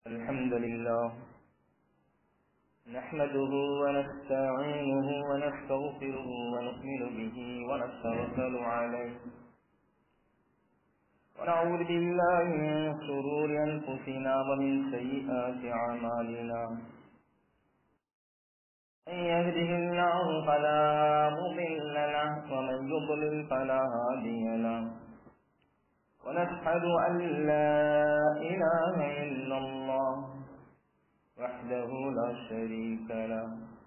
الحمد لله نحمده ونستعينه ونستغفره ونؤمن به ونتوكل عليه ونعوذ بالله من شرور أنفسنا ومن سيئات أعمالنا من يهده الله فلا مضل له ومن يضلل فلا هادي له ونشهد أن لا إله إلا الله وحده لا شريك له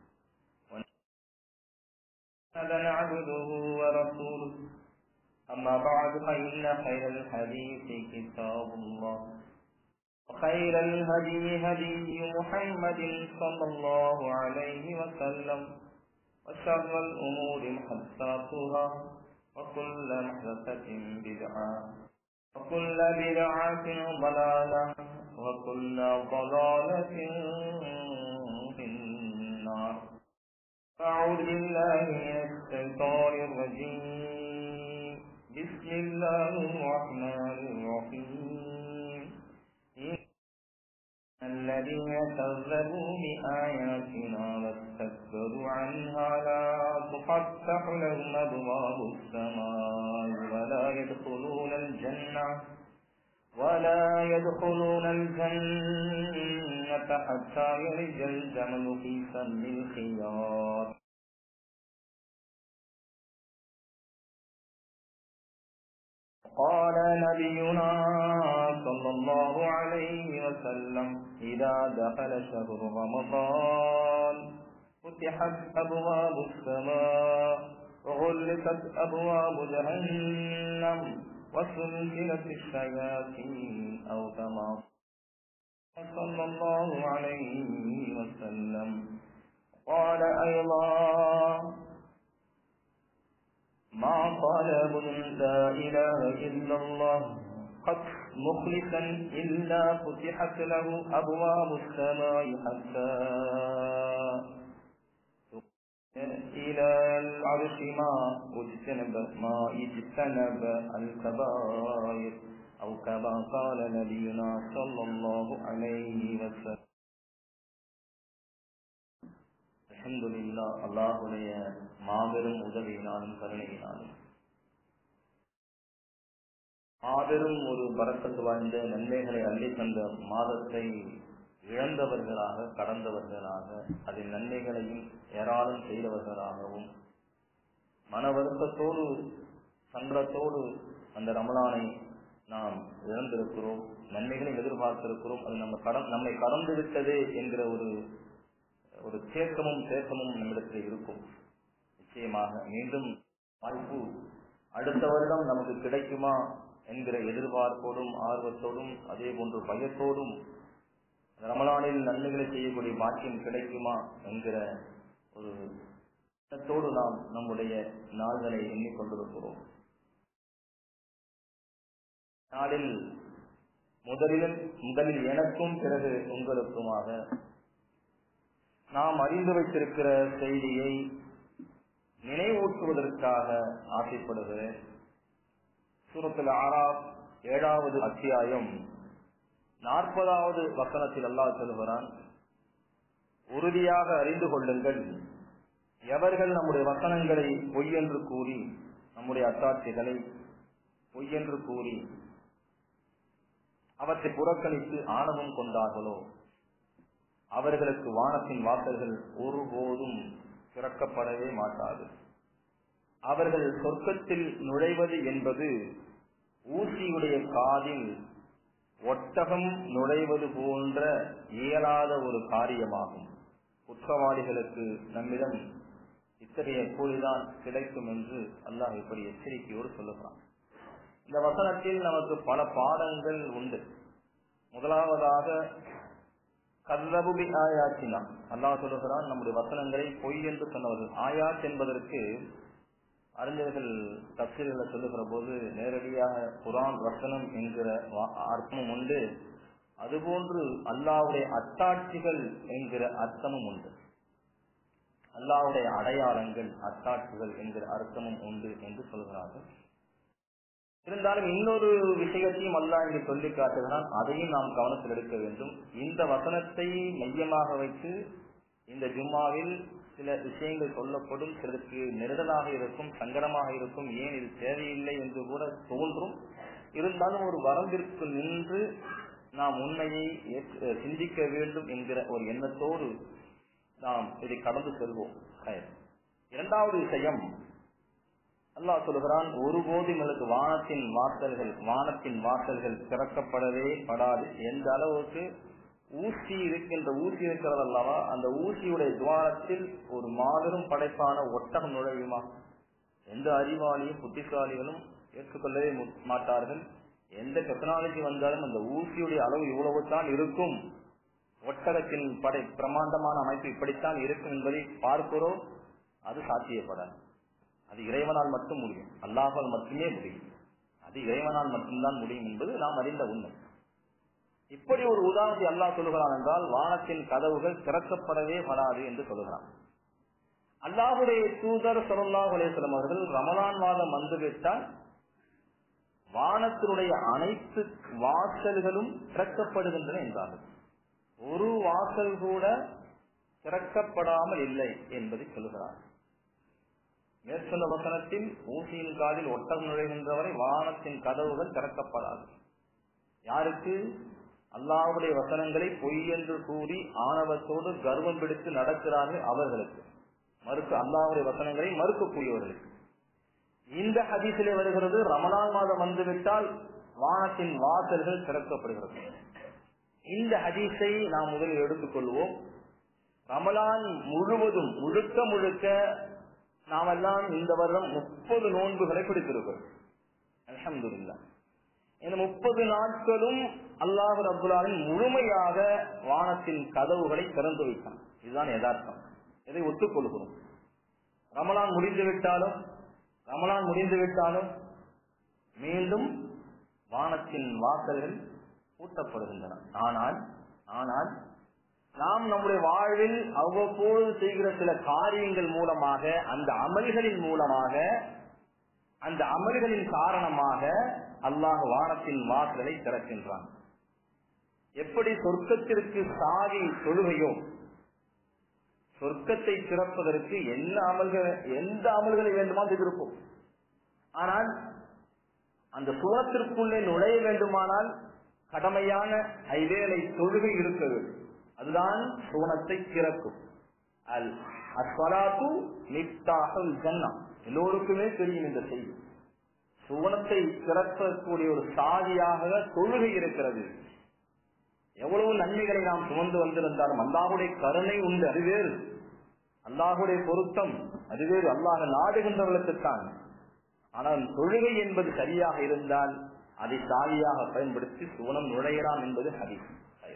هذا عبده ورسوله أما بعد فإن خير الحديث كتاب الله وخير الهدي هدي محمد صلى الله عليه وسلم وشر الأمور محدثاتها وكل محدثة بدعة وكل بدعة ضلالة وكل ضلالة في النار أعوذ بالله من الشيطان الرجيم بسم الله الرحمن الرحيم الذين كذبوا بآياتنا واستكبروا عنها لا تفتح لهم أبواب السماء ولا يدخلون الجنة ولا يدخلون الجنة حتى يلج الجمل في سم الخياط قال نبينا صلى الله عليه وسلم إذا دخل شهر رمضان فتحت أبواب السماء وغلقت أبواب جهنم وسلسلت الشياطين أو كما صلى الله عليه وسلم قال أيضا ما طلب لا إله إلا الله قد مخلصا إلا فتحت له أبواب السماء حتى إلى العرش ما اجتنب ما اجتنب الكبائر أو كما قال نبينا صلى الله عليه وسلم அல்ஹம்துலில்லா அல்லாஹுடைய மாபெரும் உதவியினாலும் கருணையினாலும் மாபெரும் ஒரு பரக்கத்து வாய்ந்த நன்மைகளை அள்ளி தந்த மாதத்தை இழந்தவர்களாக கடந்தவர்களாக அதில் நன்மைகளையும் ஏராளம் செய்தவர்களாகவும் மன வருத்தத்தோடு சங்கடத்தோடு அந்த ரமலானை நாம் இழந்திருக்கிறோம் நன்மைகளை எதிர்பார்த்திருக்கிறோம் அது நம்ம கடன் நம்மை கடந்து விட்டது என்கிற ஒரு ஒரு தேக்கமும் தேக்கமும் நம்மிடத்தில் இருக்கும் நிச்சயமாக மீண்டும் வாய்ப்பு அடுத்த வருடம் நமக்கு கிடைக்குமா என்கிற எதிர்பார்ப்போடும் ஆர்வத்தோடும் அதே போன்று பயத்தோடும் ரமலானில் நன்மைகளை செய்யக்கூடிய பாக்கியம் கிடைக்குமா என்கிற ஒரு எண்ணத்தோடு நாம் நம்முடைய நாள்களை எண்ணிக்கொண்டிருக்கிறோம் நாளில் முதலில் முதலில் எனக்கும் பிறகு உங்களுக்குமாக நாம் அறிந்து வைத்திருக்கிற செய்தியை நினைவூட்டுவதற்காக ஆசைப்படுகிறேன் சூரத்தில் ஆறாம் ஏழாவது அத்தியாயம் நாற்பதாவது வசனத்தில் அல்லாஹ் சொல்கிறான் உறுதியாக அறிந்து கொள்ளுங்கள் எவர்கள் நம்முடைய வசனங்களை பொய்யென்று கூறி நம்முடைய அத்தாட்சிகளை பொய்யென்று கூறி அவற்றை புறக்கணித்து ஆணவம் கொண்டார்களோ அவர்களுக்கு வானத்தின் வாசல்கள் ஒருபோதும் திறக்கப்படவே மாட்டாது அவர்கள் சொர்க்கத்தில் நுழைவது என்பது ஊசியுடைய காதில் ஒட்டகம் நுழைவது போன்ற இயலாத ஒரு காரியமாகும் குற்றவாளிகளுக்கு நம்மிடம் இத்தகைய கூலிதான் கிடைக்கும் என்று அல்லாஹ் இப்படி எச்சரிக்கையோடு சொல்லுகிறான் இந்த வசனத்தில் நமக்கு பல பாடங்கள் உண்டு முதலாவதாக கல்லபுபி ஆயாச்சினா அல்லாஹ் சொல்லுகிறான் நம்முடைய வசனங்களை பொய் என்று சொன்னவர்கள் ஆயாத் என்பதற்கு அறிஞர்கள் தப்சீல்களை சொல்லுகிற போது நேரடியாக குரான் வசனம் என்கிற அர்த்தமும் உண்டு அதுபோன்று அல்லாவுடைய அத்தாட்சிகள் என்கிற அர்த்தமும் உண்டு அல்லாவுடைய அடையாளங்கள் அத்தாட்சிகள் என்கிற அர்த்தமும் உண்டு என்று சொல்கிறார்கள் இருந்தாலும் இன்னொரு விஷயத்தையும் அல்லா இங்கு சொல்லி காட்டுகிறான் அதையும் நாம் கவனத்தில் எடுக்க வேண்டும் இந்த வசனத்தை மையமாக வைத்து இந்த ஜும்மாவில் சில விஷயங்கள் சொல்லப்படும் சிலருக்கு நெருடலாக இருக்கும் சங்கடமாக இருக்கும் ஏன் இது தேவையில்லை என்று கூட தோன்றும் இருந்தாலும் ஒரு வரம்பிற்கு நின்று நாம் உண்மையை சிந்திக்க வேண்டும் என்கிற ஒரு எண்ணத்தோடு நாம் இதை கடந்து செல்வோம் இரண்டாவது விஷயம் அல்லாஹ் சொல்கிறான் ஒருபோது எங்களுக்கு வானத்தின் வாசல்கள் வானத்தின் வாசல்கள் திறக்கப்படவே படாது எந்த அளவுக்கு ஊசி இருக்கின்ற ஊசி இருக்கிறது அல்லவா அந்த ஊசியுடைய துவாரத்தில் ஒரு மாபெரும் படைப்பான ஒட்டகம் நுழையுமா எந்த அறிவாளியும் புத்திசாலிகளும் ஏற்றுக்கொள்ளவே மாட்டார்கள் எந்த டெக்னாலஜி வந்தாலும் அந்த ஊசியுடைய அளவு இவ்வளவு தான் இருக்கும் ஒட்டகத்தின் படை பிரமாண்டமான அமைப்பு இப்படித்தான் இருக்கும் என்பதை பார்க்கிறோம் அது சாத்தியப்படாது அது இறைவனால் மட்டும் முடியும் அல்லாஹால் மட்டுமே முடியும் அது இறைவனால் மட்டும்தான் முடியும் என்பது நாம் அறிந்த உண்மை இப்படி ஒரு உதாரணத்தை அல்லாஹ் சொல்லுகிறான் என்றால் வானத்தின் கதவுகள் திறக்கப்படவே வராது என்று சொல்லுகிறான் அல்லாஹுடைய தூதர் சொல்லாஹ் அலேஸ்வரம் அவர்கள் ரமலான் மாதம் வந்துவிட்டால் வானத்தினுடைய அனைத்து வாசல்களும் திறக்கப்படுகின்றன என்றார்கள் ஒரு வாசல் கூட திறக்கப்படாமல் இல்லை என்பதை சொல்லுகிறார் மேற்சொல்ல வசனத்தில் ஊசியின் காலில் ஒட்டம் நுழைகின்றவரை வானத்தின் கதவுகள் திறக்கப்படாது யாருக்கு அல்லாவுடைய வசனங்களை பொய் என்று கூறி ஆணவத்தோடு கர்வம் பிடித்து நடக்கிறார்கள் அவர்களுக்கு மறுக்க அல்லாவுடைய வசனங்களை மறுக்கக்கூடியவர்களுக்கு இந்த ஹதீசிலே வருகிறது ரமலான் மாதம் வந்துவிட்டால் வானத்தின் வாசல்கள் திறக்கப்படுகிறது இந்த ஹதீஸை நாம் முதலில் எடுத்துக்கொள்வோம் ரமலான் முழுவதும் முழுக்க முழுக்க நாமெல்லாம் இந்த வருடம் முப்பது நோன்புகளை பிடித்திருக்கிறோம் அலமதுல்லா இந்த முப்பது நாட்களும் அல்லாஹு அப்துல்லாவின் முழுமையாக வானத்தின் கதவுகளை திறந்து வைத்தான் இதுதான் யதார்த்தம் இதை ஒத்துக்கொள்கிறோம் ரமலான் முடிந்து விட்டாலும் ரமலான் முடிந்து விட்டாலும் மீண்டும் வானத்தின் வாசல்கள் பூட்டப்படுகின்றன ஆனால் ஆனால் நாம் நம்முடைய வாழ்வில் அவ்வப்போது செய்கிற சில காரியங்கள் மூலமாக அந்த அமல்களின் மூலமாக அந்த அமல்களின் காரணமாக அல்லாஹ் வானத்தின் வாசலை திறக்கின்றான் எப்படி சொர்க்கத்திற்கு சாதி தொழுகையோ சொர்க்கத்தை திறப்பதற்கு என்ன அமல்கள் எந்த அமல்களை வேண்டுமா செய்திருப்போம் ஆனால் அந்த சுவனத்திற்குள்ளே நுழைய வேண்டுமானால் கடமையான ஐவேளை தொழுகை இருக்க வேண்டும் அதுதான் சுவனத்தை திறக்கும் அல் அஸ்வலாத்து நிப்தாகல் ஜன்னம் எல்லோருக்குமே தெரியும் இந்த செய்தி சுவனத்தை திறக்கக்கூடிய ஒரு சாதியாக தொழுகை இருக்கிறது எவ்வளவு நன்மைகளை நாம் சுமந்து வந்திருந்தாலும் அல்லாஹுடைய கருணை உண்டு அது வேறு அல்லாஹுடைய பொருத்தம் அது வேறு அல்லாஹ் நாடுகின்றவர்களுக்குத்தான் ஆனால் தொழுகை என்பது சரியாக இருந்தால் அதை சாதியாக பயன்படுத்தி சுவனம் நுழையலாம் என்பது ஹதீஸ்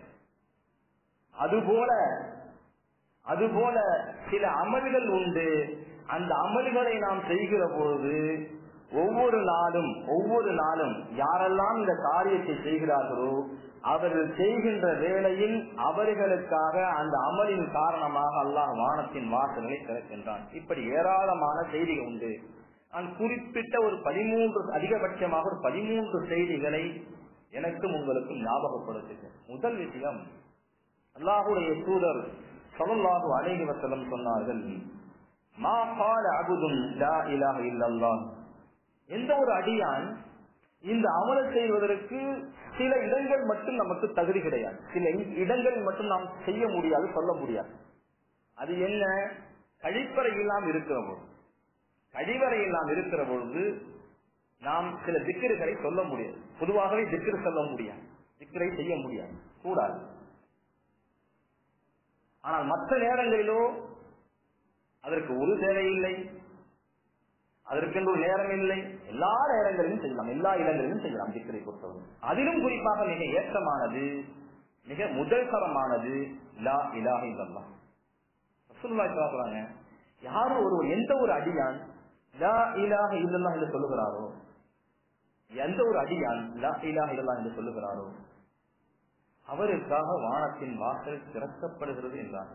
அதுபோல அதுபோல சில அமல்கள் உண்டு அந்த அமல்களை நாம் செய்கிற பொழுது ஒவ்வொரு நாளும் ஒவ்வொரு நாளும் யாரெல்லாம் இந்த காரியத்தை செய்கிறார்களோ அவர்கள் செய்கின்ற வேளையில் அவர்களுக்காக அந்த அமலின் காரணமாக அல்லாஹ் வானத்தின் வாசல்களை திறக்கின்றான் இப்படி ஏராளமான செய்திகள் உண்டு நான் குறிப்பிட்ட ஒரு பதிமூன்று அதிகபட்சமாக ஒரு பதிமூன்று செய்திகளை எனக்கும் உங்களுக்கும் ஞாபகப்படுத்துகிறேன் முதல் விஷயம் அல்லாஹுடைய தூதர் சல்லாஹு அலைஹி வசலம் சொன்னார்கள் மா கால அபுதும் லா இலாஹ இல்லல்லாஹ் எந்த ஒரு அடியான் இந்த அமல செய்வதற்கு சில இடங்கள் மட்டும் நமக்கு தகுதி கிடையாது சில இடங்களில் மட்டும் நாம் செய்ய முடியாது சொல்ல முடியாது அது என்ன கழிப்பறை இல்லாமல் இருக்கிற பொழுது கழிவறை இல்லாமல் இருக்கிற பொழுது நாம் சில திக்கர்களை சொல்ல முடியாது பொதுவாகவே திக்கர் சொல்ல முடியாது திக்கரை செய்ய முடியாது கூடாது ஆனால் மற்ற நேரங்களிலோ அதற்கு ஒரு தேவையில்லை அதற்கென்று ஒரு நேரம் இல்லை எல்லா நேரங்களிலும் செய்யலாம் எல்லா இடங்களிலும் செய்யலாம் திக்கரை பொறுத்தவரை அதிலும் குறிப்பாக மிக ஏற்றமானது மிக முதல் தரமானது லா இலாக இல்லல்லாம் சொல்றாங்க யாரும் ஒரு எந்த ஒரு அடியான் லா இலாக இல்லல்லா என்று சொல்லுகிறாரோ எந்த ஒரு அடியான் லா இலாக இல்லல்லா என்று சொல்லுகிறாரோ அவருக்காக வானத்தின் வாசல் திறக்கப்படுகிறது என்றார்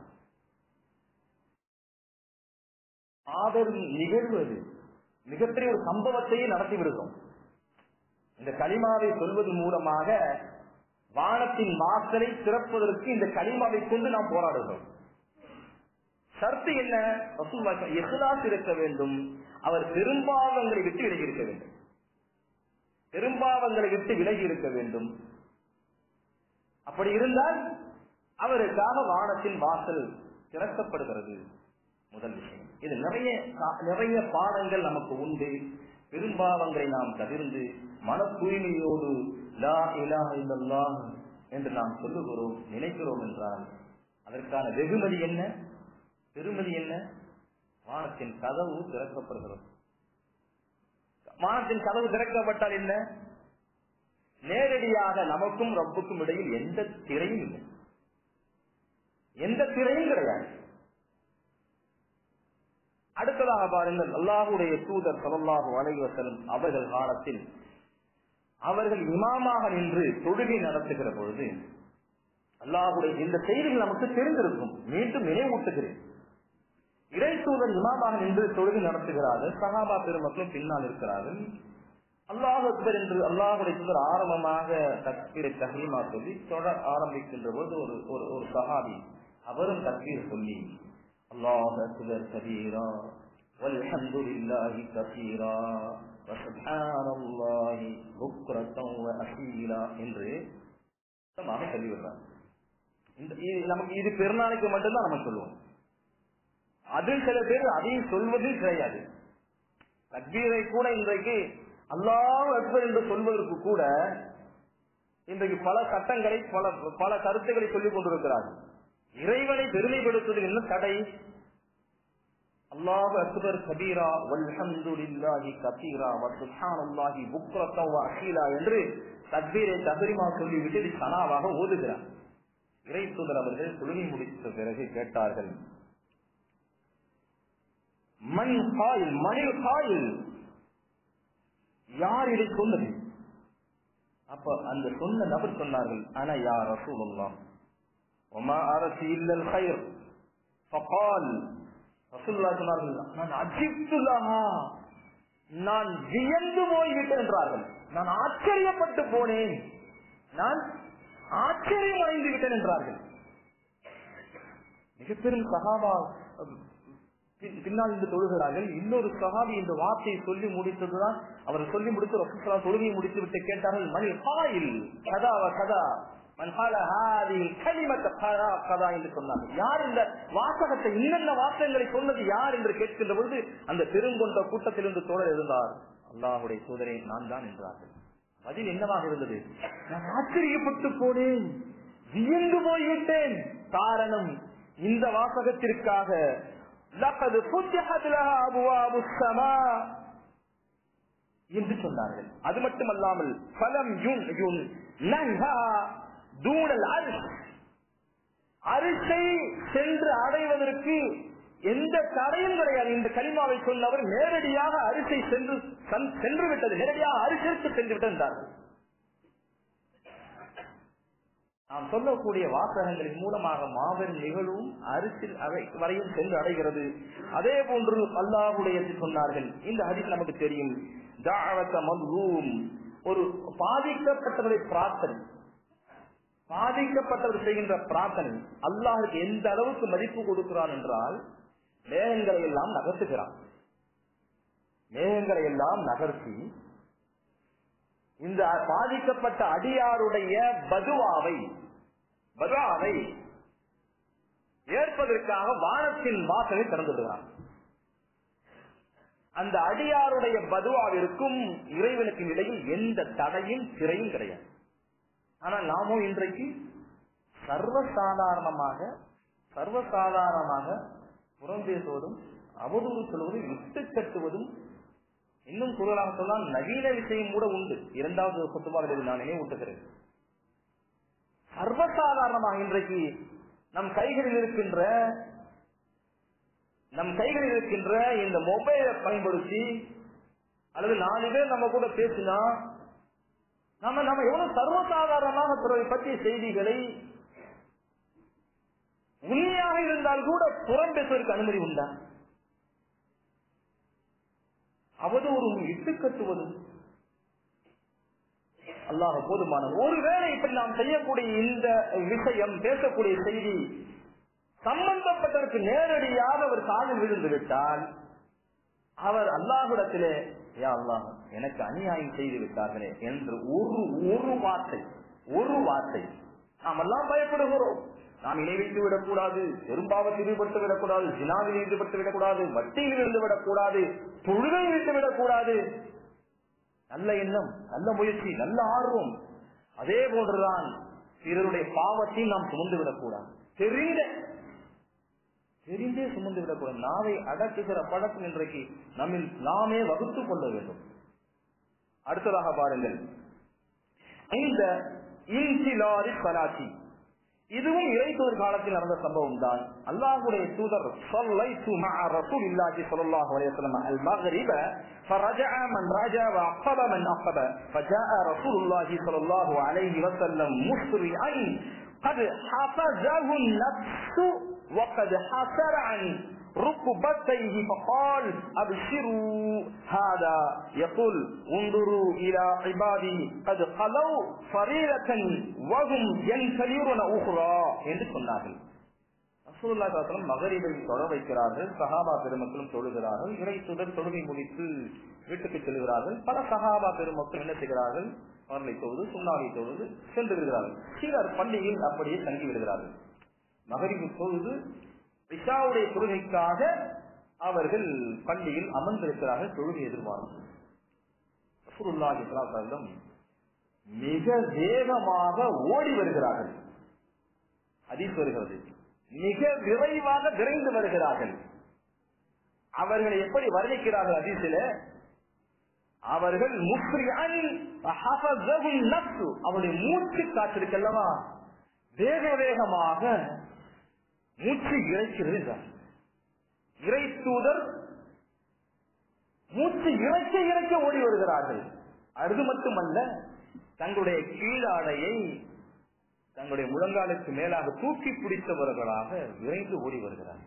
ஆதரவு நிகழ்வு அது மிகப்பெரிய ஒரு சம்பவத்தையே நடத்தி விடுகிறோம் இந்த களிமாவை சொல்வது மூலமாக வானத்தின் வாசலை திறப்பதற்கு இந்த களிமாவை கொண்டு நாம் போராடுகிறோம் சர்த்து என்ன எஹ்லாஸ் இருக்க வேண்டும் அவர் பெரும்பாவங்களை விட்டு விலகி இருக்க வேண்டும் பெரும்பாவங்களை விட்டு விலகி இருக்க வேண்டும் அப்படி இருந்தால் அவருக்காக வானத்தின் வாசல் திறக்கப்படுகிறது முதல் விஷயம் இது நிறைய நிறைய பாடங்கள் நமக்கு உண்டு பெரும்பாவங்களை நாம் தவிர்ந்து மன தூய்மையோடு லா இலா இல்லல்லா என்று நாம் சொல்லுகிறோம் நினைக்கிறோம் என்றால் அதற்கான வெகுமதி என்ன பெருமதி என்ன வானத்தின் கதவு திறக்கப்படுகிறது வானத்தின் கதவு திறக்கப்பட்டால் என்ன நேரடியாக நமக்கும் ரப்புக்கும் இடையில் எந்த திரையும் இல்லை எந்த திரையும் கிடையாது அடுத்ததாக பாருங்கள் அல்லாஹுடைய தூதர் சலல்லாஹு அலைவசலம் அவர்கள் காலத்தில் அவர்கள் இமாமாக நின்று தொழுகை நடத்துகிற பொழுது அல்லாஹுடைய இந்த செய்திகள் நமக்கு தெரிந்திருக்கும் மீண்டும் நினைவூட்டுகிறேன் இறை தூதர் இமாமாக நின்று தொழுகை நடத்துகிறார்கள் சகாபா பெருமக்களும் பின்னால் இருக்கிறார்கள் அல்லாஹ் அக்பர் என்று அல்லாஹுடைய தூதர் ஆரம்பமாக தக்பீரை தஹீமா சொல்லி தொட ஆரம்பிக்கின்ற போது ஒரு ஒரு ஒரு சஹாபி அவரும் தக்பீர் சொல்லி அல்லாஹ் அக்பர் கபீரா والحمد لله كثيرا وسبحان الله بكرة وأصيلا என்று சுத்தமாக சொல்லிவிடுறார் இந்த இது நமக்கு இது பெருநாளைக்கு மட்டும்தான் நம்ம சொல்லுவோம் அதில் சில பேர் அதையும் சொல்வது கிடையாது தக்பீரை கூட இன்றைக்கு அல்லாஹ் அக்பர் என்று சொல்வதற்கு கூட இன்றைக்கு பல சட்டங்களை பல பல கருத்துக்களை சொல்லிக் கொண்டிருக்கிறார்கள் இறைவனை பெருமைப்படுத்துவது என்ன தடை அல்லாஹ் அக்பர் கபீரா வல்ஹம்துலில்லாஹி கபீரா வ சுப்ஹானல்லாஹி புக்ரத்தம் வ அஹீலா என்று தக்பீரை தகரிமா சொல்லிவிட்டு இது சனாவாக ஓதுகிறார் இறை தூதர் அவர்கள் தொழுகை முடித்த பிறகு கேட்டார்கள் மண் காயில் மணில் காயில் யார் இதை சொன்னது அப்ப அந்த சொன்ன நபர் சொன்னார்கள் ஆனா யார் ரசூலுல்லாஹ் ஒமா அரசு இல்லல் கயிர் ஃபகால் ரசூலுல்லாஹ் சொன்னார்கள் நான் அஜிப்துல்லாஹா நான் வியந்து போய்விட்டேன் என்றார்கள் நான் ஆச்சரியப்பட்டு போனேன் நான் ஆச்சரியம் அடைந்து விட்டேன் என்றார்கள் மிக பெரும் சகாபா பின்னால் இருந்து தொழுகிறார்கள் இன்னொரு சகாபி இந்த வார்த்தையை சொல்லி முடித்ததுதான் அவர் சொல்லி முடித்து ரசூசலா தொழுகையை முடித்து விட்டு கேட்டார்கள் மணி காயில் கதாவ கதா யார் இந்த வாசகத்தை இன்னென்ன வாசகங்களை சொன்னது யார் என்று கேட்கின்ற பொழுது அந்த பெருங்கொண்ட கூட்டத்திலிருந்து தோழர் இருந்தார் அல்லாஹுடைய சோதனை நான் தான் என்றார்கள் பதில் என்னவாக இருந்தது நான் ஆச்சரியப்பட்டு போனேன் வியந்து போய்விட்டேன் காரணம் இந்த வாசகத்திற்காக لقد فتحت لها ابواب السماء என்று சொன்னார்கள் அது மட்டுமல்லாமல் பலம் யுன் யுன் நன்ஹா தூணல் அரிஷ் அரிசை சென்று அடைவதற்கு எந்த தடையும் கிடையாது இந்த கலிமாவை சொன்னவர் நேரடியாக அரிசை சென்று சென்று விட்டது நேரடியாக அரிசிற்கு சென்று விட்டார்கள் நாம் சொல்லக்கூடிய வாசகங்களின் மூலமாக மாபெரும் நிகழ்வும் அரிசில் வரையும் சென்று அடைகிறது அதே போன்று அல்லாஹுடைய சொன்னார்கள் இந்த ஹரிஸ் நமக்கு தெரியும் ஒரு பாதிக்கப்பட்டவரை பிரார்த்தனை பாதிக்கப்பட்டவர் செய்கின்ற பிரார்த்தனை அல்லாஹுக்கு எந்த அளவுக்கு மதிப்பு கொடுக்கிறான் என்றால் மேகங்களை எல்லாம் நகர்த்துகிறான் மேகங்களை எல்லாம் நகர்த்தி இந்த பாதிக்கப்பட்ட அடியாருடைய பதுவாவை பதுவாவை ஏற்பதற்காக வானத்தின் வாசலை திறந்துடுகிறான் அந்த அடியாருடைய பதுவாவிற்கும் இறைவனுக்கும் இடையில் எந்த தடையும் திரையும் கிடையாது ஆனால் நாமும் இன்றைக்கு சர்வசாதாரணமாக சர்வசாதாரணமாக புறம் பேசுவதும் அவதூறு சொல்வதும் விட்டு கட்டுவதும் இன்னும் கூறலாக சொன்னால் நவீன விஷயம் கூட உண்டு இரண்டாவது சொத்துமாவில் நான் நினைவூட்டுகிறேன் சர்வசாதாரணமாக இன்றைக்கு நம் கைகளில் இருக்கின்ற நம் கைகளில் இருக்கின்ற இந்த மொபைலை பயன்படுத்தி அல்லது நாலு பேர் நம்ம கூட பேசினா நம்ம நம்ம எவ்வளவு சர்வசாதாரணமாக பிறரை பற்றிய செய்திகளை உண்மையாக இருந்தால் கூட புறம் பேசுவதற்கு அனுமதி உண்டா அவதூறும் இட்டுக்கட்டுவதும் அல்லாஹ் போதுமானது ஒருவேளை இப்படி நாம் செய்யக்கூடிய இந்த விஷயம் பேசக்கூடிய செய்தி சம்பந்தப்பட்டவருக்கு நேரடியாக அவர் காலில் விழுந்து விட்டால் அவர் அல்லாஹிடத்திலே யா அல்லாஹ் எனக்கு அநியாயம் செய்து விட்டார்களே என்று ஒரு ஒரு வார்த்தை ஒரு வார்த்தை நாம் எல்லாம் பயப்படுகிறோம் நாம் இணை வைத்து விடக்கூடாது பெரும்பாவத்தில் ஈடுபட்டு விடக்கூடாது ஜினாவில் ஈடுபட்டு விடக்கூடாது வட்டியில் இருந்து விடக்கூடாது தொழுகை விட்டு விடக்கூடாது நல்ல எண்ணம் நல்ல முயற்சி நல்ல ஆர்வம் அதே போன்றுதான் பிறருடைய பாவத்தையும் நாம் சுமந்து விடக்கூடாது தெரிந்த தெரிந்தே சுமந்து விடக்கூடாது நாவை அடக்குகிற பழக்கம் இன்றைக்கு நம்மில் நாமே வகுத்துக் கொள்ள வேண்டும் அடுத்ததாக பாருங்கள் இந்த இன்சிலாரி பலாச்சி இதுவும் இறைத்தூர் காலத்தில் நடந்த சம்பவம் தான் அல்லாஹுடைய தூதர் صليت مع رسول الله صلى الله عليه وسلم المغرب فرجع من رجع وعقب من عقب فجاء رسول الله صلى الله عليه وسلم مسرعا قد حفزه النفس وقد حسر عن ركبتيه فقال ابشروا هذا يقول انظروا الى عبادي قد قلوا فريرة وهم ينتظرون اخرى என்று சொன்னார்கள் ரசூலுல்லாஹி ஸல்லல்லாஹு அலைஹி வஸல்லம் மகரிபை தொழ வைக்கிறார்கள் சஹாபா பெருமக்களும் தொழுகிறார்கள் இறை சுடர் தொழுகை முடித்து வீட்டுக்கு செல்கிறார்கள் பல சஹாபா பெருமக்கள் என்ன செய்கிறார்கள் அவர்களை தொழுது சுண்ணாவை தொழுது சென்று விடுகிறார்கள் சிலர் பள்ளியில் அப்படியே தங்கி விடுகிறார்கள் மகரிபு தொழுது இஷாவுடைய தொழுகைக்காக அவர்கள் பள்ளியில் அமர்ந்திருக்கிறார்கள் தொழுகை எதிர்பார்க்கும் ரசூலுல்லாஹி ஸல்லல்லாஹு அலைஹி வஸல்லம் மிக வேகமாக ஓடி வருகிறார்கள் ஹதீஸ் வருகிறது மிக விரைவாக விரைந்து வருகிறார்கள் அவர்களை எப்படி வர்ணிக்கிறார்கள் ஹதீஸில அவர்கள் முஸ்ரியான் அவருடைய மூச்சு காற்றிருக்கல்லவா வேக வேகமாக மூச்சு இறைக்கிறது என்றார் இறை தூதர் மூச்சு இறைக்க இறைக்க ஓடி வருகிறார்கள் அது மட்டுமல்ல தங்களுடைய கீழாடையை தங்களுடைய முழங்காலுக்கு மேலாக தூக்கி பிடித்தவர்களாக விரைந்து ஓடி வருகிறார்கள்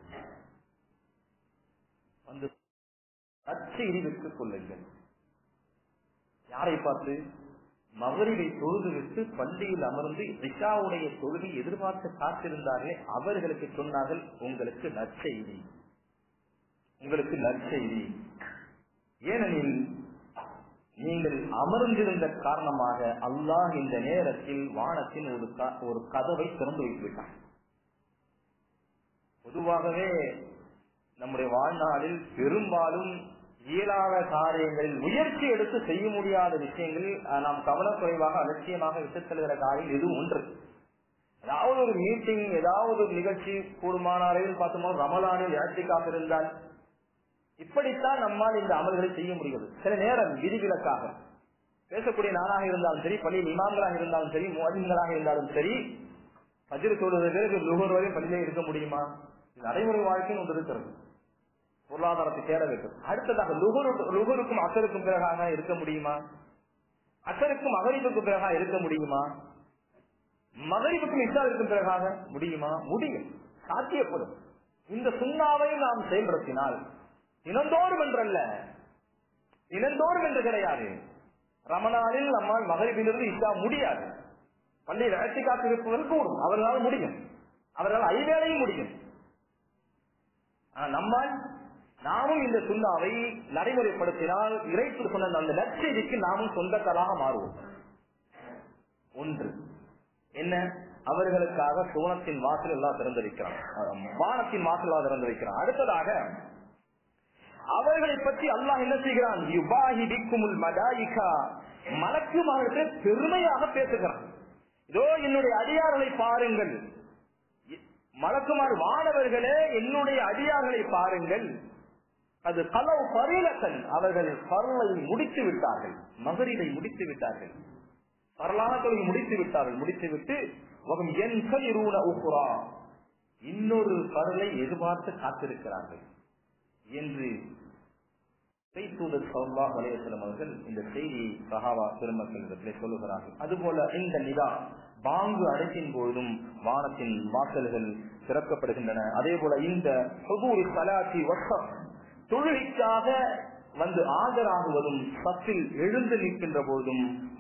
வந்து நற்செய்தி விட்டுக் கொள்ளுங்கள் யாரை பார்த்து மகரிவை தொழுதுவிட்டு பள்ளியில் அமர்ந்து ரிஷாவுடைய தொழுகை எதிர்பார்த்து காத்திருந்தார்களே அவர்களுக்கு சொன்னார்கள் உங்களுக்கு நற்செய்தி உங்களுக்கு நற்செய்தி ஏனெனில் நீங்கள் அமர்ந்திருந்த காரணமாக அல்லாஹ் இந்த நேரத்தில் வானத்தின் ஒரு ஒரு கதவை திறந்து வைத்துவிட்டான் பொதுவாகவே நம்முடைய வாழ்நாளில் பெரும்பாலும் இயலாத காரியங்களில் முயற்சி எடுத்து செய்ய முடியாத விஷயங்களில் நாம் கவனக்குறைவாக அலட்சியமாக விட்டுச் செல்கிற காரியம் இது ஒன்று ஏதாவது ஒரு மீட்டிங் ஏதாவது ஒரு நிகழ்ச்சி கூடுமான அளவில் பார்த்தோம் ரமலானில் இழத்திக்காக இருந்தால் இப்படித்தான் நம்மால் இந்த அமல்களை செய்ய முடிகிறது சில நேரம் விதிவிலக்காக பேசக்கூடிய நானாக இருந்தாலும் சரி பள்ளியில் இமாம்களாக இருந்தாலும் சரி மோதின்களாக இருந்தாலும் சரி பஜிர் சொல்வது பிறகு நுகர் வரை பள்ளியிலே இருக்க முடியுமா நடைமுறை வாழ்க்கைன்னு ஒன்று இருக்கிறது பொருளாதாரத்தை தேட வேண்டும் அடுத்ததாக லுகருக்கும் அசருக்கும் பிறகாக இருக்க முடியுமா அசருக்கும் மகரிப்புக்கும் பிறகாக இருக்க முடியுமா மகரிப்புக்கும் இஷாவிற்கும் பிறகாக முடியுமா முடியும் சாத்தியப்படும் இந்த சுண்ணாவை நாம் செயல்படுத்தினால் தினந்தோறும் என்றல்ல தினந்தோறும் என்று கிடையாது ரமணானில் நம்மால் மகரிபிலிருந்து இஷா முடியாது பள்ளியில் அழைச்சி காத்திருப்பவர்கள் கூடும் அவர்களால் முடியும் அவர்களால் ஐவேளையும் முடியும் நம்மால் நாமும் இந்த சுண்ணாவை நடைமுறைப்படுத்தினால் இறைத்து சொன்ன அந்த நற்செய்திக்கு நாமும் சொந்தக்காராக மாறுவோம் ஒன்று என்ன அவர்களுக்காக சோனத்தின் வாசல் எல்லாம் திறந்திருக்கிறான் வானத்தின் வாசல் எல்லாம் திறந்திருக்கிறான் அடுத்ததாக அவர்களை பற்றி அல்லாஹ் என்ன செய்கிறான் யுபாஹி பிக்குமுல் மலாயிகா மலக்குமாருக்கு பெருமையாக பேசுகிறான் இதோ என்னுடைய அடியார்களை பாருங்கள் மலக்குமார் மாணவர்களே என்னுடைய அடியார்களை பாருங்கள் அது கலவு பரிலக்கன் அவர்கள் பரலை முடித்து விட்டார்கள் மகரிலை முடித்து விட்டார்கள் பரலான தொழில் முடித்து விட்டார்கள் முடித்துவிட்டு என் உப்புரா இன்னொரு பரலை எதிர்பார்த்து காத்திருக்கிறார்கள் என்று தூதர் சல்லா வலையசலம் அவர்கள் இந்த செய்தியை சஹாவா பெருமக்களிடத்திலே சொல்லுகிறார்கள் அதுபோல இந்த நிதா பாங்கு அடைக்கின் பொழுதும் வானத்தின் வாசல்கள் திறக்கப்படுகின்றன அதே போல இந்த சலாத்தி வசம் தொழுகைக்காக வந்து ஆஜராகுவதும் சத்தில் எழுந்து நிற்கின்ற போதும்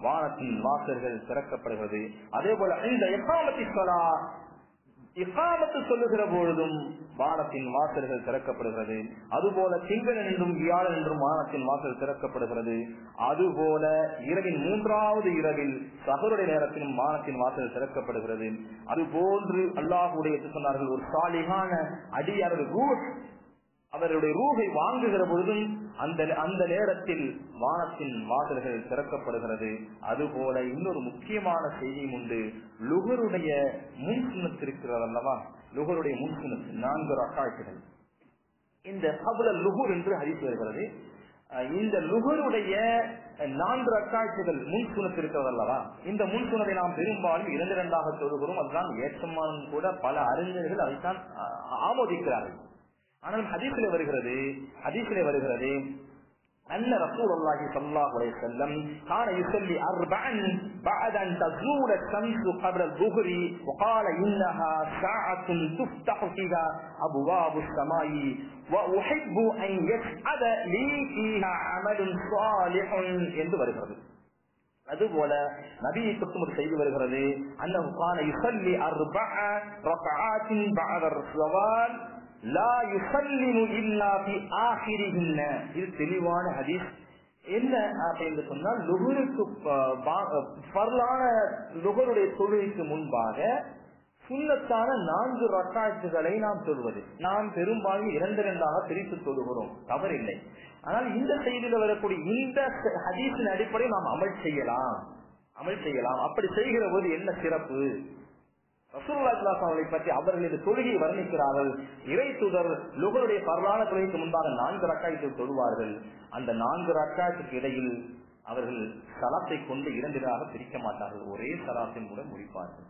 வானத்தின் வாசல்கள் திறக்கப்படுகிறது அதே போல இந்த எக்காமத்தி சொலா இக்காமத்து சொல்லுகிற பொழுதும் வானத்தின் வாசல்கள் திறக்கப்படுகிறது அதுபோல திங்கள் என்றும் வியாழன் என்றும் வானத்தின் வாசல் திறக்கப்படுகிறது அதுபோல இரவின் மூன்றாவது இரவில் சகருடைய நேரத்திலும் வானத்தின் வாசல் திறக்கப்படுகிறது அதுபோன்று அல்லாஹுடைய சொன்னார்கள் ஒரு சாலிகான அடியாரது ரூட் அவருடைய ரூகை வாங்குகிற பொழுதும் அந்த அந்த நேரத்தில் வானத்தின் வாசல்கள் திறக்கப்படுகிறது அதுபோல இன்னொரு முக்கியமான செய்தியும் உண்டு லுகருடைய முன் சுண்ணத்திருக்கிறது அல்லவா லுகருடைய முன் சுண்ணத்து நான்கு ரக்காய்ச்சிகள் இந்த கபுல லுகுர் என்று ஹரித்து வருகிறது அஹ் இந்த லுகருடைய நான்கு ரக்காட்சிகள் முன் சுனத்திருக்கிறது அல்லவா இந்த முன் சுனதை நாம் பெரும்பாலும் இரண்டு இரண்டாக தொழுகிறோம் அதுதான் ஏற்றமானும் கூட பல அறிஞர்கள் அதைத்தான் அஹ், ஆமோதிக்கிறார்கள் ஆனால் ஹதீஸிலே வருகிறது ஹதீஸிலே வருகிறது أن رسول الله صلى الله عليه وسلم كان يصلي أربعا بعد أن تزول الشمس قبل الظهر وقال إنها ساعة تفتح فيها أبواب السماء وأحب أن يسعد لي فيها عمل صالح என்று வருகிறது அதுபோல நபியை தொட்டும் ஒரு செய்தி வருகிறது அன்னஹு கான யுஸல்லி அர்பஅ ரக்ஆத்தின் பஅத ஸவால் லா யுஸல்லிமு இல்லா ஃபி ஆஹிரிஹின்ன இது தெளிவான ஹதீஸ் என்ன அப்படின்னு சொன்னால் லுகுருக்கு பரலான லுகருடைய தொழுகைக்கு முன்பாக சுண்ணத்தான நான்கு ரக்காய்த்துகளை நாம் சொல்வது நாம் பெரும்பாலும் இரண்டு இரண்டாக பிரித்து தொழுகிறோம் தவறில்லை ஆனால் இந்த செய்தியில் வரக்கூடிய இந்த ஹதீஸின் அடிப்படையில் நாம் அமல் செய்யலாம் அமல் செய்யலாம் அப்படி செய்கிற போது என்ன சிறப்பு ரசூல்லாஸ் அவர்களை பற்றி அவர்கள் இந்த தொழுகையை வர்ணிக்கிறார்கள் இறை தூதர் லுகருடைய பரவான தொழுகைக்கு முன்பாக நான்கு ரக்காயத்தை தொழுவார்கள் அந்த நான்கு ரக்காயத்துக்கு இடையில் அவர்கள் சலாத்தை கொண்டு இரண்டிலாக பிரிக்க மாட்டார்கள் ஒரே சலாத்தின் மூலம் முடிப்பார்கள்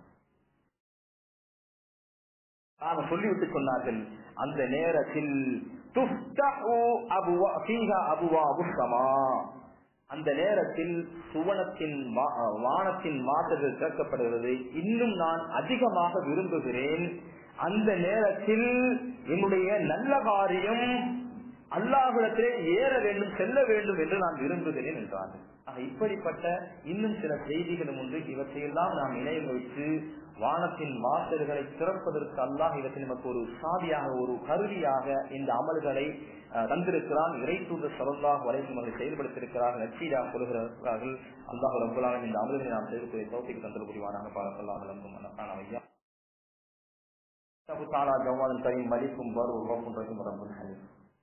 ஆக சொல்லிவிட்டு சொன்னார்கள் அந்த நேரத்தில் துஃப்தஹு அபுவா ஃபீஹா அபுவாபு ஸமா அந்த நேரத்தில் சுவனத்தின் வா- வானத்தின் வாசல்கள் திறக்கப்படுகிறது இன்னும் நான் அதிகமாக விரும்புகிறேன் அந்த நேரத்தில் என்னுடைய நல்ல காரியம் அல்லாஹுடத்திலே ஏற வேண்டும் செல்ல வேண்டும் என்று நான் விரும்புகிறேன் என்றார்கள் ஆக இப்படிப்பட்ட இன்னும் சில செய்திகளும் உண்டு இவற்றையெல்லாம் நாம் நினைவு வைத்து வானத்தின் வாசல்களை திறப்பதற்கு அல்லாஹ் இதற்கு நமக்கு ஒரு சாதியாக ஒரு கருவியாக இந்த அமல்களை அஹ், தந்திருக்கிறான் இறை தூதர் சரல்லாஹ் வரைக்கும் அவர்கள் செயல்படுத்தியிருக்கிறார்கள் நச்சீராக சொல்கிறார்கள் அல்லாஹ் ரபுல்லாலும் இந்த அமல்களை நாம் செய்து தௌத்திக்கு தந்தல் புரிவானாக பாரத்தல்லாஹ் வழங்கும் ஐயா அல்லாஹு தாலா ஜவான் கரீம் மலிக்கும் பர் உருவாக்கும் ரஹீம் ரப்பல் ஹலீம்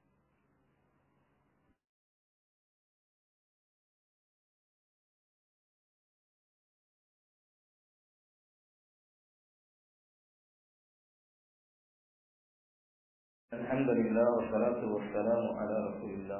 الحمد لله والصلاة والسلام على رسول الله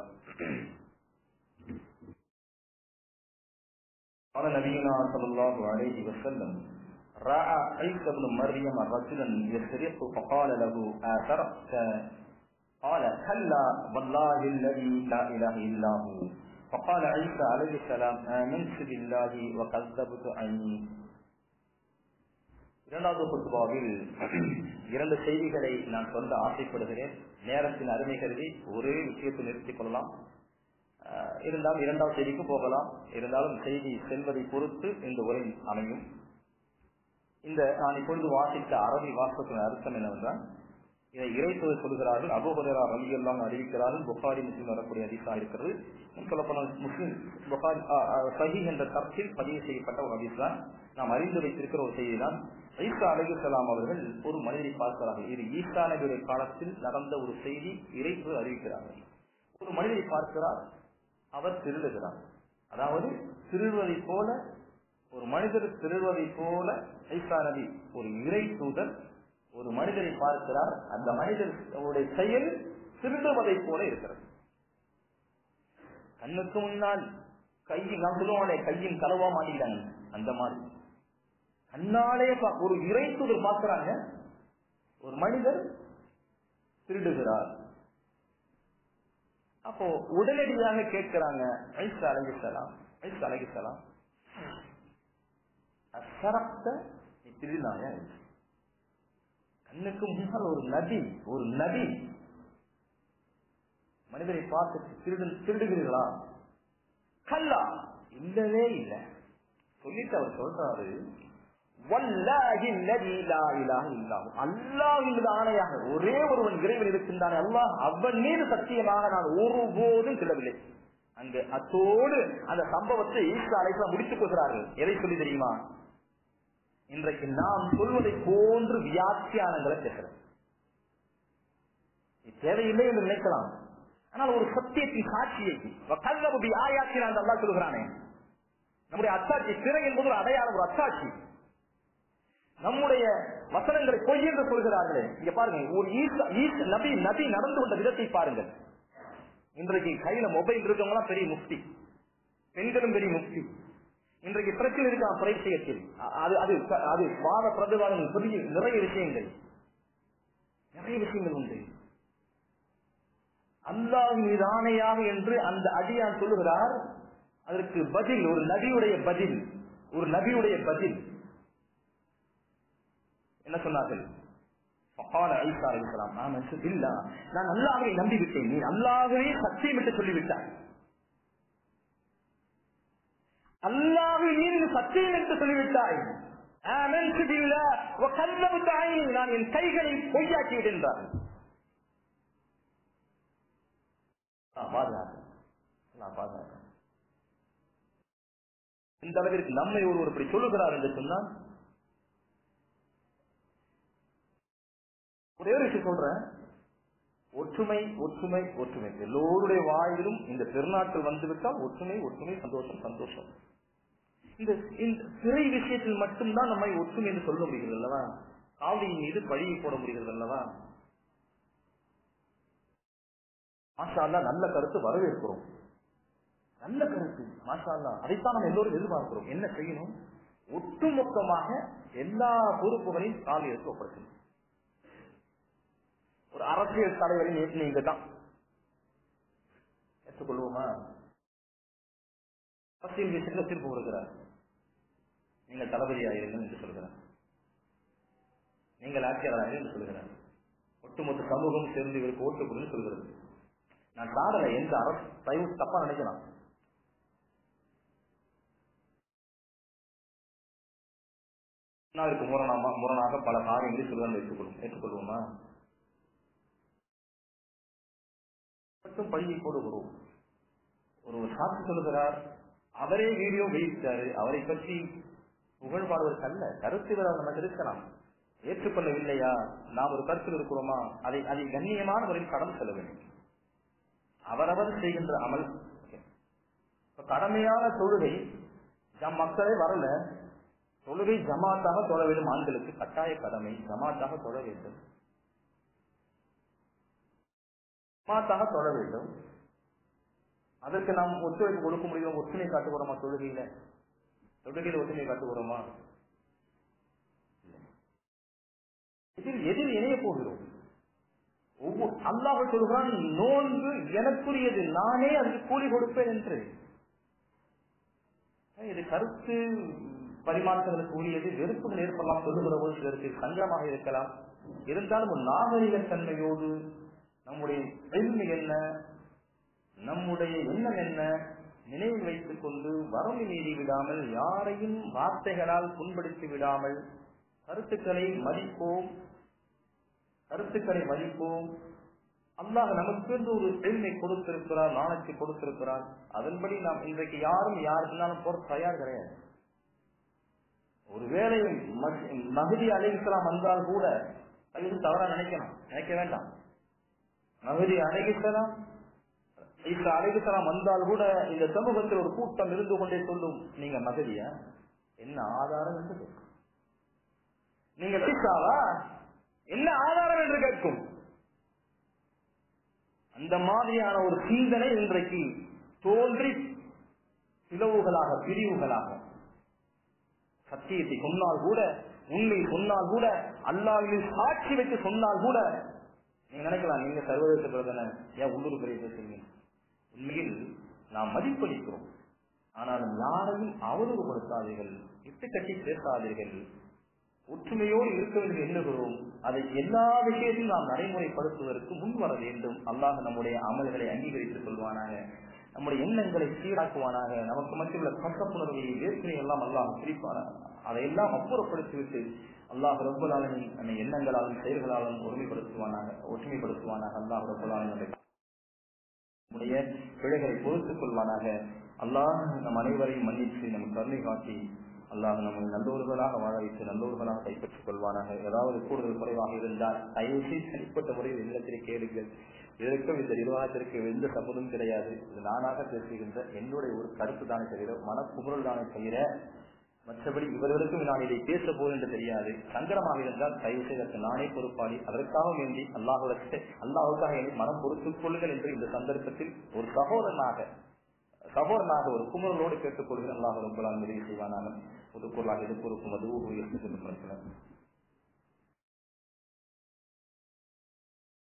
قال نبينا صلى الله عليه وسلم رأى عيسى بن مريم رجلا يسرق فقال له آثرت قال كلا والله الذي لا إله إلا هو فقال عيسى عليه السلام آمنت بالله وكذبت عني இரண்டாவது குத்துபாவில் இரண்டு செய்திகளை நான் சொல்ல ஆசைப்படுகிறேன் நேரத்தின் அருமை கருதி ஒரே விஷயத்தை நிறுத்திக் கொள்ளலாம் அஹ், இருந்தாலும் இரண்டாவது செய்திக்கு போகலாம் இருந்தாலும் செய்தி செல்வதை பொறுத்து இந்த உரை அமையும் இந்த நான் இப்பொழுது வாசித்த அரபி வாசத்தின் அர்த்தம் என்னவென்றால் இதை இறைத்துவதை சொல்கிறார்கள் அபோஹரா ரலி எல்லாம் அறிவிக்கிறார்கள் புகாரி முஸ்லீம் வரக்கூடிய அதிசா இருக்கிறது இன்னும் சொல்லப்போனால் முஸ்லீம் புகாரி சஹி என்ற தர்க்கில் பதிவு செய்யப்பட்ட ஒரு ஹதீஸ் தான் நாம் அறிந்து வைத்திருக்கிற ஒரு செய்தி தான் ஈசா அலிகுசலாம் அவர்கள் ஒரு மனிதரை பார்க்கிறார்கள் இது ஈசா நபியுடைய காலத்தில் நடந்த ஒரு செய்தி இறைத்துவ அறிவிக்கிறார்கள் ஒரு மனிதரை பார்க்கிறார் அவர் திருடுகிறார் அதாவது திருடுவதை போல ஒரு மனிதர் திருடுவதை போல ஐசா நபி ஒரு இறை தூதர் ஒரு மனிதரை பார்க்கிறார் அந்த மனிதருடைய செயல் திருடுவதை போல இருக்கிறது கண்ணுக்கு முன்னால் கையில் நான் சொல்லுவானே கையின் களவா மாட்டிக்கிறாங்க அந்த மாதிரி கண்ணாலே பா- ஒரு இறை தூதர் பார்க்கிறாங்க ஒரு மனிதர் திருடுகிறார் அப்போ உடனடியாக கேட்கிறாங்க ஐசா அழகிசலாம் ஐசா அழகிசலாம் அசரப்த நீ திருடினாயா என்று. கண்ணுக்கு முன்னால் ஒரு நதி ஒரு நதி மனிதரை பார்த்து திருடு திருடுகிறீர்களா கல்லா இல்லவே இல்லை சொல்லிட்டு அவர் சொல்றாரு வல்லாஹி அல்லதி லா இலாஹ இல்லாஹு அல்லாஹ் மீது ஆணையாக ஒரே ஒருவன் இறைவன் இருக்கின்றான் அல்லாஹ் அவன் மீது சத்தியமாக நான் ஒருபோதும் சொல்லவில்லை அங்கு அத்தோடு அந்த சம்பவத்தை ஈசா அலைசா முடித்துக் கொள்கிறார்கள் எதை சொல்லி தெரியுமா இன்றைக்கு நாம் சொல்வதை போன்று வியாக்கியானங்களை பேசுறோம் இது தேவையில்லை என்று நினைக்கலாம் ஆனால் ஒரு சத்தியத்தின் சாட்சியை கல்லபுடி ஆயாக்கினான் அல்லா சொல்கிறானே நம்முடைய அத்தாட்சி திரை என்பது ஒரு அடையாளம் ஒரு அத்தாட்சி நம்முடைய வசனங்களை பொய் என்று சொல்கிறார்களே இங்க பாருங்க ஒரு ஈசா ஈச நபி நபி நடந்து கொண்ட விதத்தை பாருங்கள் இன்றைக்கு கையில மொபைல் இருக்கவங்க பெரிய முக்தி பெண்களும் பெரிய முக்தி இன்றைக்கு பிரச்சனை இருக்கான் பரிசயத்தில் அது அது அது வாத பிரதிவாதங்கள் பெரிய நிறைய விஷயங்கள் நிறைய விஷயங்கள் உண்டு அல்லாஹ் மீது ஆணையாக என்று அந்த அடியான் சொல்லுகிறார் அதற்கு பதில் ஒரு நபியுடைய பதில் ஒரு நபியுடைய பதில் என்ன சொன்னார்கள் நான் அல்லாஹை நம்பிவிட்டேன் நீ அல்லாகவே சத்தியம் என்று சொல்லிவிட்டாய் அல்லாஹு மீது சத்தியம் என்று சொல்லிவிட்டாய் நான் என் கைகளை பொய்யாக்கி விடுகின்றார் இந்த அளவிற்கு நம்மை ஒருவர் இப்படி சொல்லுகிறார் என்று சொன்னால் ஒரே ஒரு விஷயம் சொல்றேன் ஒற்றுமை ஒற்றுமை ஒற்றுமை எல்லோருடைய வாயிலும் இந்த திருநாட்கள் வந்துவிட்டால் ஒற்றுமை ஒற்றுமை சந்தோஷம் சந்தோஷம் இந்த இந்த சிறை விஷயத்தில் மட்டும்தான் நம்மை ஒற்றுமை என்று சொல்ல முடிகிறது அல்லவா காவியின் மீது பழியை போட முடிகிறது அல்லவா மாஷா நல்ல கருத்து வரவேற்கிறோம் நல்ல கருத்து மாஷா அதைத்தான் நம்ம எல்லோரும் எதிர்பார்க்கிறோம் என்ன செய்யணும் ஒட்டுமொத்தமாக எல்லா பொறுப்புகளையும் காலி எடுத்து ஒப்படைக்கணும் ஒரு அரசியல் தலைவரின் ஏற்று இங்க தான் ஏற்றுக்கொள்வோமா அரசியல் விஷயத்தில் தீர்ப்பு கொடுக்கிறார் நீங்கள் தளபதி ஆயிருங்கள் என்று சொல்கிறார் நீங்கள் ஆட்சியாளராக என்று சொல்கிறார் ஒட்டுமொத்த சமூகம் சேர்ந்து இவருக்கு ஓட்டு கொடுன்னு சொல்கிறது நான் சாடல எந்த அரசு தயவு தப்பா நினைக்கலாம் இதற்கு முரணாமா முரணாக பல காரியங்களை சொல்லுவாங்க ஏற்றுக்கொள்ளும் ஏற்றுக்கொள்வோமா மட்டும் பழியை போடுகிறோம் ஒரு சாட்சி சொல்லுகிறார் அவரே வீடியோ வெளியிட்டாரு அவரை பற்றி புகழ் பாடுவதற்கு அல்ல கருத்து நமக்கு இருக்கலாம் ஏற்றுக்கொள்ளவில்லையா நாம் ஒரு கருத்தில் இருக்கிறோமா அதை அதை கண்ணியமான முறையில் கடந்து செல்ல வேண்டும் அவரவர் செய்கின்ற அமல் இப்ப கடமையான தொழுகை ஜம் மக்களே வரல தொழுகை ஜமாத்தாக தொழ வேண்டும் ஆண்களுக்கு கட்டாய கடமை ஜமாத்தாக தொழ வேண்டும் ஜமாத்தாக தொழ வேண்டும் அதற்கு நாம் ஒத்துழைப்பு கொடுக்க முடியும் ஒற்றுமை காட்டுகிறோமா தொழுகையில தொழுகையில ஒற்றுமை காட்டுகிறோமா இதில் எதில் இணைய போகிறோம் ஒவ்வொரு அல்லாஹ் சொல்கிறான் நோன்பு எனக்குரியது நானே அதுக்கு கூலி கொடுப்பேன் என்று இது கருத்து பரிமாற்றங்களுக்கு உரியது வெறுப்புகள் ஏற்படலாம் சொல்லுகிற போது சிலருக்கு சங்கடமாக இருக்கலாம் இருந்தாலும் ஒரு நாகரிக தன்மையோடு நம்முடைய பெருமை என்ன நம்முடைய எண்ணம் என்ன நினைவில் வைத்துக் கொண்டு வரம்பு மீறி விடாமல் யாரையும் வார்த்தைகளால் புண்படுத்தி விடாமல் கருத்துக்களை மதிப்போம் கருத்துக்களை மதிப்போம் அல்லாஹ் நமக்கு ஒரு பெருமை கொடுத்திருக்கிறார் நாளைக்கு கொடுத்திருக்கிறார் அதன்படி நாம் இன்றைக்கு யாரும் யாருக்குனாலும் போற தயார் கிடையாது ஒருவேளை மகுதி அலைக்கலாம் வந்தால் கூட அது தவறா நினைக்கணும் நினைக்க வேண்டாம் மகுதி அலைக்கலாம் இப்ப அலைகுசலாம் வந்தால் கூட இந்த சமூகத்தில் ஒரு கூட்டம் இருந்து கொண்டே சொல்லும் நீங்க மகதியா என்ன ஆதாரம் என்று கேட்கும் நீங்க ஈசாவா என்ன ஆதாரம் என்று கேட்கும் அந்த மாதிரியான ஒரு சிந்தனை இன்றைக்கு தோன்றி பிளவுகளாக பிரிவுகளாக சத்தியத்தை சொன்னால் கூட உண்மை சொன்னால் கூட அல்லாவின் சாட்சி வைத்து சொன்னால் கூட நீங்க நினைக்கலாம் நீங்க சர்வதேச பிரதன ஏன் உள்ளூர் பெரிய பேசுறீங்க உண்மையில் நாம் மதிப்பளிக்கிறோம் ஆனாலும் யாரையும் அவதூறுபடுத்தாதீர்கள் இட்டு கட்டி பேசாதீர்கள் ஒற்றுமையோடு இருக்க வேண்டும் எண்ணுகிறோம் அதை எல்லா விஷயத்தையும் நாம் நடைமுறைப்படுத்துவதற்கு முன் வர வேண்டும் அல்லாஹ் நம்முடைய அமல்களை அங்கீகரித்துக் கொள்வானாக நம்முடைய எண்ணங்களை சீராக்குவானாக நமக்கு மத்தியுள்ள கசப்புணர்வை வேற்றுமை எல்லாம் அல்லாஹ் பிரிப்பானாக அதையெல்லாம் அப்புறப்படுத்திவிட்டு அல்லாஹ் ரப்பலாலின் நம்மை எண்ணங்களாலும் செயல்களாலும் ஒருமைப்படுத்துவானாக ஒற்றுமைப்படுத்துவானாக அல்லாஹ் ரப்பலாலின் நம்முடைய பிழைகளை பொறுத்துக் கொள்வானாக அல்லாஹ் நம் அனைவரையும் மன்னித்து நம் கருணை காட்டி அல்லாஹ் நம்மை நல்லோர்களாக வாழ வைத்து நல்லோர்களாக கைப்பற்றிக் கொள்வானாக ஏதாவது கூடுதல் குறைவாக இருந்தால் தயவு செய்து தனிப்பட்ட முறையில் இல்லத்திலே கேளுங்கள் இதற்கும் இந்த நிர்வாகத்திற்கு எந்த சம்மதம் கிடையாது இது நானாக பேசுகின்ற என்னுடைய ஒரு கருத்து தானே தவிர மனக்குமுறல் தானே தவிர மற்றபடி இவர்களுக்கும் நான் இதை பேச போது என்று தெரியாது சங்கடமாக இருந்தால் தயவு செய்தற்கு நானே பொறுப்பாளி அதற்காக வேண்டி அல்லாஹுக்கு அல்லாஹுக்காக என்னை மனம் பொறுத்துக் கொள்ளுங்கள் என்று இந்த சந்தர்ப்பத்தில் ஒரு சகோதரனாக சகோதரனாக ஒரு குமுறலோடு கேட்டுக்கொள்கிறேன் அல்லாஹ் ரொம்ப உதவி செய்வானாக புதுப்பொருளாக எதிர்ப்பு மதுவும்